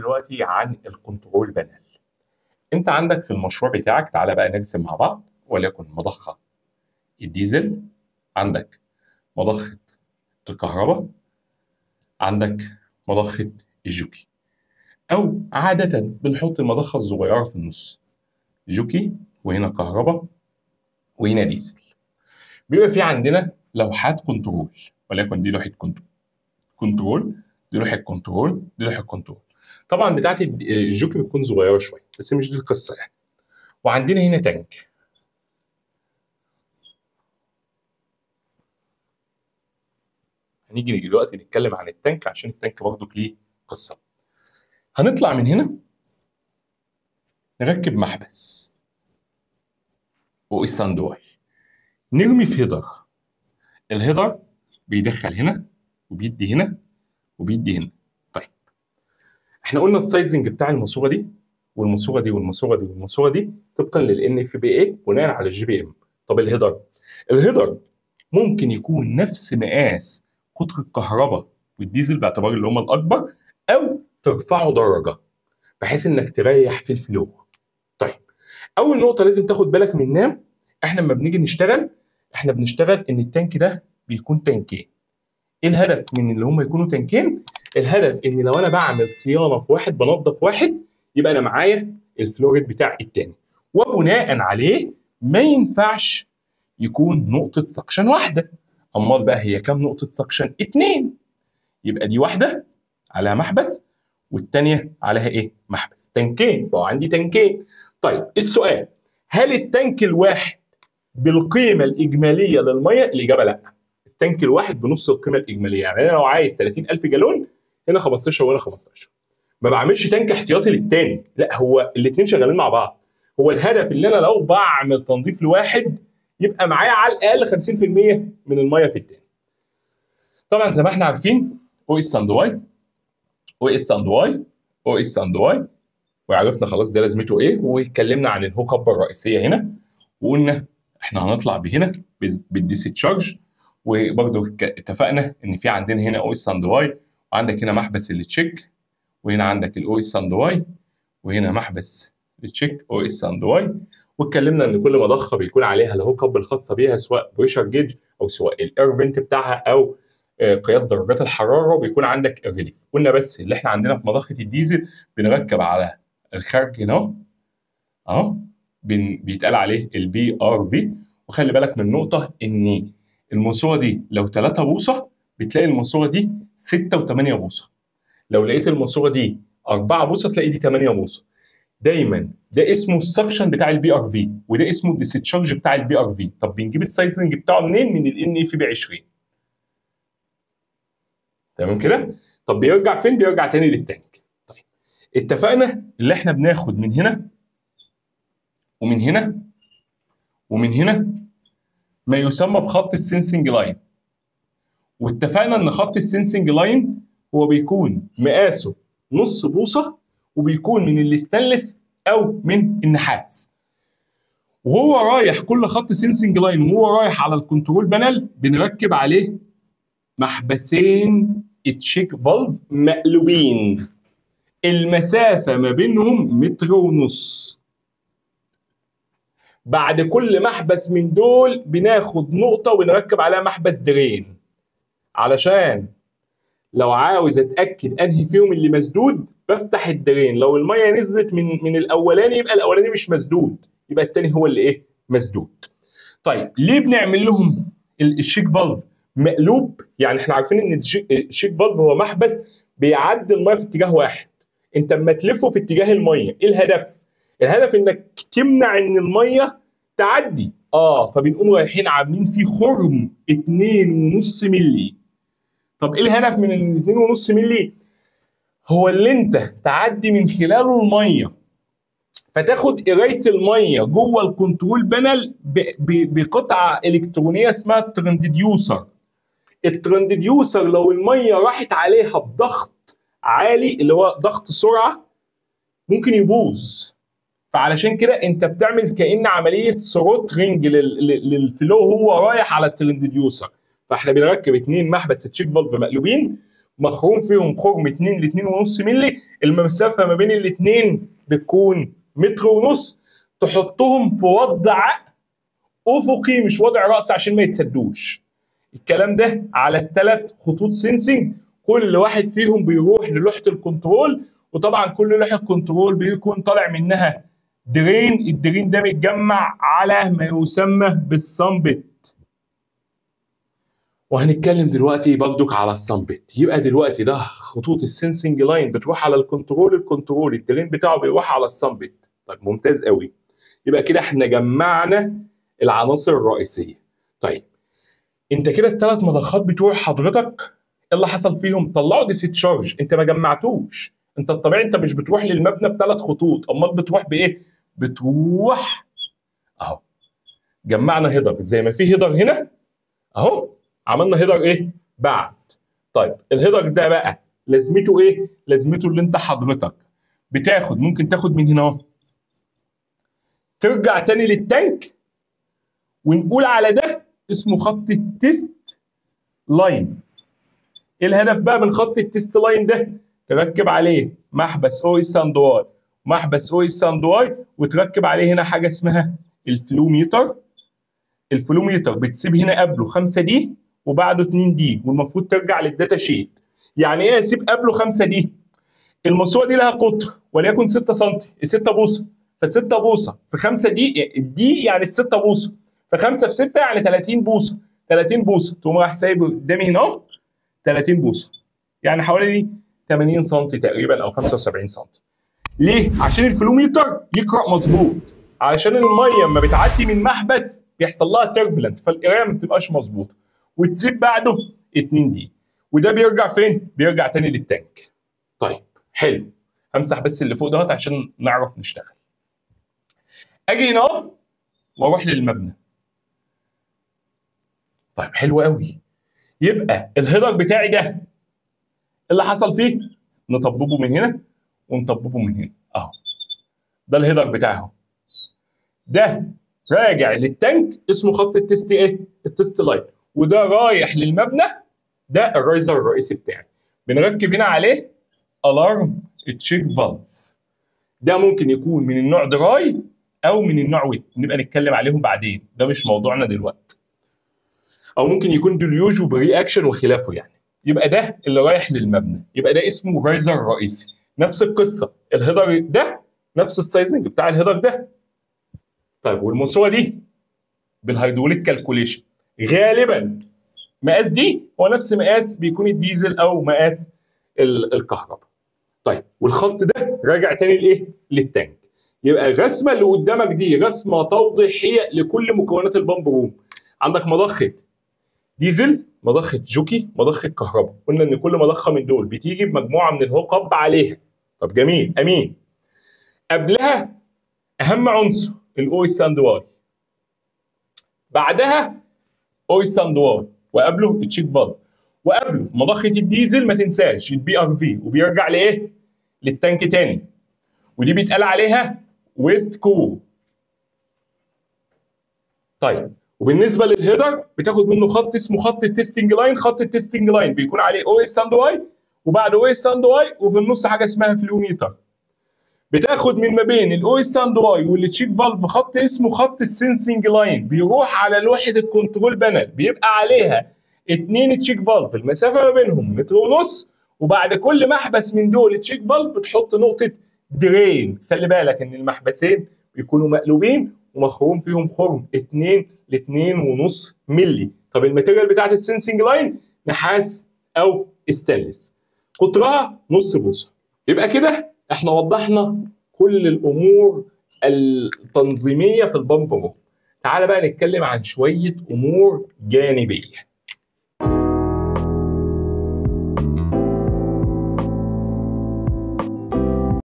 دلوقتي عن الكنترول بانل انت عندك في المشروع بتاعك تعالى بقى نرسم مع بعض وليكن مضخه الديزل عندك مضخه الكهرباء عندك مضخه الجوكي او عاده بنحط المضخه الصغيره في النص جوكي وهنا كهرباء وهنا ديزل بيبقى في عندنا لوحات كنترول وليكن دي لوحه كنترول كنترول دي لوحه كنترول دي لوحه كنترول طبعا بتاعت الجوكي بتكون صغيره شويه بس مش دي القصه يعني وعندنا هنا تانك هنيجي دلوقتي نتكلم عن التانك عشان التانك برضه ليه قصه هنطلع من هنا نركب محبس واس اند واي نرمي في هيدر الهيدر بيدخل هنا وبيدي هنا وبيدي هنا طيب احنا قلنا السايزنج بتاع الماسوره دي والماسوره دي والماسوره دي والماسوره دي طبقا للان اف بي اي بناء على الجي بي ام طب الهيدر الهيدر ممكن يكون نفس مقاس قطر الكهرباء والديزل باعتبار اللي هم الاكبر او ترفعه درجه بحيث انك تريح في الفلو طيب اول نقطه لازم تاخد بالك منها احنا لما بنيجي نشتغل احنا بنشتغل ان التانك ده بيكون تانكين ايه الهدف من اللي هم يكونوا تانكين الهدف ان لو انا بعمل صيانه في واحد بنظف واحد يبقى انا معايا الفلوريد بتاع التاني وبناء عليه ما ينفعش يكون نقطه سكشن واحده امال بقى هي كام نقطه سكشن اتنين يبقى دي واحده عليها محبس والتانيه عليها ايه محبس تانكين بقى عندي تانكين طيب السؤال هل التانك الواحد بالقيمه الاجماليه للميه الاجابه لا التانك الواحد بنص القيمه الاجماليه يعني انا لو عايز 30000 جالون هنا 15 وهنا 15 ما بعملش تانك احتياطي للتاني لا هو الاثنين شغالين مع بعض هو الهدف ان انا لو بعمل تنظيف لواحد يبقى معايا على الاقل 50% من الميه في التاني طبعا زي ما احنا عارفين او اس اند واي او اس اند واي او اس اند واي وعرفنا خلاص ده لازمته ايه واتكلمنا عن الهوك اب الرئيسيه هنا وقلنا احنا هنطلع بهنا بالدي سي تشارج وبرده اتفقنا ان في عندنا هنا او اس اند واي وعندك هنا محبس التشيك وهنا عندك الاو اس اند واي وهنا محبس التشيك او اس اند واي واتكلمنا ان كل مضخه بيكون عليها الهوك اب الخاصه بيها سواء بريشر جيج او سواء الاير فنت بتاعها او قياس درجات الحراره وبيكون عندك الريليف قلنا بس اللي احنا عندنا في مضخه الديزل بنركب على الخارج هنا اهو بيتقال عليه البي ار في وخلي بالك من نقطه ان الماسوره دي لو 3 بوصه بتلاقي الماسوره دي 6 و8 بوصه لو لقيت الماسوره دي 4 بوصه تلاقي دي 8 بوصه دايما ده اسمه السكشن بتاع البي ار في وده اسمه الديستشارج بتاع البي ار في طب بنجيب السايزنج بتاعه منين من الان اف بي 20 تمام كده طب بيرجع فين بيرجع تاني للتانك طيب اتفقنا اللي احنا بناخد من هنا ومن هنا ومن هنا ما يسمى بخط السنسنج لاين واتفقنا ان خط السنسنج لاين هو بيكون مقاسه نص بوصه وبيكون من الاستانلس او من النحاس وهو رايح كل خط سنسنج لاين وهو رايح على الكنترول بانل بنركب عليه محبسين تشيك فالف مقلوبين المسافة ما بينهم متر ونص بعد كل محبس من دول بناخد نقطة ونركب عليها محبس درين علشان لو عاوز اتاكد انهي فيهم اللي مسدود بفتح الدرين لو الميه نزلت من من الاولاني يبقى الاولاني مش مسدود يبقى التاني هو اللي ايه مسدود طيب ليه بنعمل لهم الشيك فالف مقلوب يعني احنا عارفين ان الشيك فالف هو محبس بيعدي الميه في اتجاه واحد انت اما تلفه في اتجاه الميه ايه الهدف الهدف انك تمنع ان الميه تعدي اه فبنقوم رايحين عاملين فيه خرم 2.5 مللي طب ايه الهدف من ال 2.5 مللي؟ هو اللي انت تعدي من خلاله الميه فتاخد قرايه الميه جوه الكنترول بانل بقطعه الكترونيه اسمها الترندديوسر. الترندديوسر لو الميه راحت عليها بضغط عالي اللي هو ضغط سرعه ممكن يبوظ. فعلشان كده انت بتعمل كان عمليه ثروترنج للفلو هو رايح على الترندديوسر. فاحنا بنركب اثنين محبس تشيك فالف مقلوبين مخروم فيهم خرم 2 ل 2.5 مللي المسافه ما بين الاثنين بتكون متر ونص تحطهم في وضع افقي مش وضع راس عشان ما يتسدوش الكلام ده على الثلاث خطوط سينسنج كل واحد فيهم بيروح للوحه الكنترول وطبعا كل لوحه كنترول بيكون طالع منها درين الدرين ده متجمع على ما يسمى بالصنبت وهنتكلم دلوقتي برضك على الصنبت يبقى دلوقتي ده خطوط السنسنج لاين بتروح على الكنترول الكنترول الدرين بتاعه بيروح على الصنبت طيب ممتاز قوي يبقى كده احنا جمعنا العناصر الرئيسيه طيب انت كده الثلاث مضخات بتوع حضرتك ايه اللي حصل فيهم طلعوا ديستشارج انت ما جمعتوش انت الطبيعي انت مش بتروح للمبنى بثلاث خطوط امال بتروح بايه بتروح اهو جمعنا هيدر زي ما في هيدر هنا اهو عملنا هيدر ايه بعد طيب الهيدر ده بقى لازمته ايه لازمته اللي انت حضرتك بتاخد ممكن تاخد من هنا اهو ترجع تاني للتانك ونقول على ده اسمه خط التيست لاين ايه الهدف بقى من خط التيست لاين ده تركب عليه محبس او اس اند واي محبس او اس اند واي وتركب عليه هنا حاجه اسمها الفلوميتر الفلوميتر بتسيب هنا قبله 5 دي وبعده 2 دي والمفروض ترجع للداتا شيت يعني ايه اسيب قبله 5 دي الماسوره دي لها قطر وليكن 6 سم 6 بوصه ف6 بوصه في 5 دي دي يعني ال 6 بوصه ف5 في 6 يعني 30 بوصه 30 بوصه تقوم راح سايب قدامي هنا اهو 30 بوصه يعني حوالي 80 سم تقريبا او 75 سم ليه؟ عشان الفلوميتر يقرا مظبوط عشان الميه لما بتعدي من محبس بيحصل لها تربلنت فالقرايه ما بتبقاش مظبوطه وتسيب بعده 2 دي وده بيرجع فين؟ بيرجع تاني للتانك طيب حلو همسح بس اللي فوق دوت عشان نعرف نشتغل اجي هنا اهو واروح للمبنى طيب حلو قوي يبقى الهيدر بتاعي ده اللي حصل فيه نطببه من هنا ونطببه من هنا اهو ده الهيدر بتاعي اهو ده راجع للتانك اسمه خط التست ايه؟ التست لاين وده رايح للمبنى ده الرايزر الرئيسي بتاعي بنركب هنا عليه الارم تشيك فالف ده ممكن يكون من النوع دراي او من النوع ويت نبقى نتكلم عليهم بعدين ده مش موضوعنا دلوقتي او ممكن يكون ديليوج وبرياكشن وخلافه يعني يبقى ده اللي رايح للمبنى يبقى ده اسمه رايزر الرئيسي نفس القصه الهيدر ده نفس السايزنج بتاع الهيدر ده طيب والماسوره دي بالهيدروليك كالكوليشن غالبا مقاس دي هو نفس مقاس بيكون الديزل او مقاس الكهرباء طيب والخط ده راجع تاني لايه للتانك يبقى الرسمه اللي قدامك دي رسمه توضيحيه لكل مكونات البامب روم عندك مضخه ديزل مضخه جوكي مضخه كهرباء قلنا ان كل مضخه من دول بتيجي بمجموعه من الهوك اب عليها طب جميل امين قبلها اهم عنصر الاو اس اند واي بعدها او اس اند واي وقبله التشيك فالف وقبله مضخه الديزل ما تنساش البي ار في وبيرجع لايه؟ للتانك تاني ودي بيتقال عليها ويست كور طيب وبالنسبه للهيدر بتاخد منه خط اسمه خط التستنج لاين خط التستنج لاين بيكون عليه او اس اند واي وبعد او اس اند واي وفي النص حاجه اسمها فلوميتر بتاخد من ما بين الاو اس اند واي والتشيك فالف خط اسمه خط السنسنج لاين بيروح على لوحه الكنترول بانل بيبقى عليها اتنين تشيك فالف المسافه ما بينهم متر ونص وبعد كل محبس من دول تشيك فالف بتحط نقطه درين خلي بالك ان المحبسين بيكونوا مقلوبين ومخروم فيهم خرم 2 ل 2.5 مللي طب الماتيريال بتاعت السنسنج لاين نحاس او استانلس قطرها نص بوصه يبقى كده احنا وضحنا كل الامور التنظيميه في البامب روم تعال بقى نتكلم عن شويه امور جانبيه